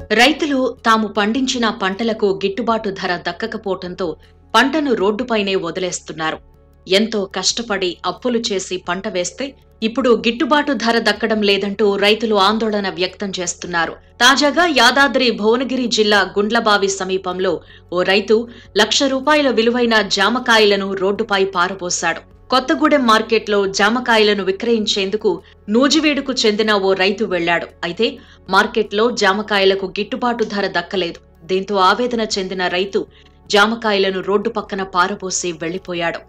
రైతులు తాము పండించిన పంటలకు గిట్టుబాటు ధర దక్కకపోవటంతో పంటను రోడ్డుపైనే వదిలేస్తున్నారు ఎంతో కష్టపడి అప్పులు చేసి పంట వేస్తే ఇప్పుడు గిట్టుబాటు ధర దక్కడం లేదంటూ రైతులు ఆందోళన వ్యక్తం చేస్తున్నారు తాజాగా యాదాద్రి భువనగిరి జిల్లా గుండ్లబావి సమీపంలో ఓ రైతు లక్ష రూపాయల విలువైన జామకాయలను రోడ్డుపై పారబోశాడు కొత్తగూడెం మార్కెట్లో జామకాయలను విక్రయించేందుకు నూజివీడుకు చెందిన ఓ రైతు వెళ్లాడు అయితే మార్కెట్లో జామకాయలకు గిట్టుబాటు ధర దక్కలేదు దీంతో ఆవేదన చెందిన రైతు జామకాయలను రోడ్డు పక్కన పారబోసి వెళ్లిపోయాడు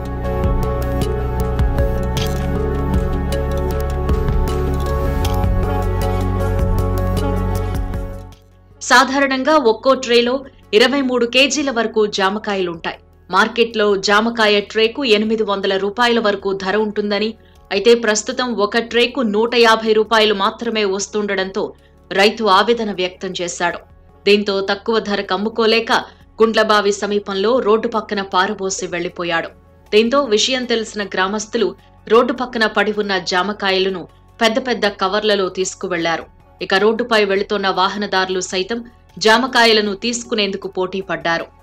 సాధారణంగా ఒక్కో ట్రేలో ఇరవై మూడు కేజీల వరకు జామకాయలుంటాయి మార్కెట్లో జామకాయ ట్రేకు ఎనిమిది వందల రూపాయల వరకు ధర ఉంటుందని అయితే ప్రస్తుతం ఒక ట్రేకు నూట యాభై రూపాయలు మాత్రమే వస్తుండడంతో రైతు ఆవేదన వ్యక్తం చేశాడు దీంతో తక్కువ ధరకు అమ్ముకోలేక గుండ్లబావి సమీపంలో రోడ్డు పక్కన పారబోసి వెళ్లిపోయాడు దీంతో విషయం తెలిసిన గ్రామస్తులు రోడ్డు పక్కన పడి ఉన్న జామకాయలను పెద్ద పెద్ద కవర్లలో తీసుకువెళ్లారు ఇక రోడ్డుపై వెళుతోన్న వాహనదారులు సైతం జామకాయలను తీసుకునేందుకు పోటీ పడ్డారు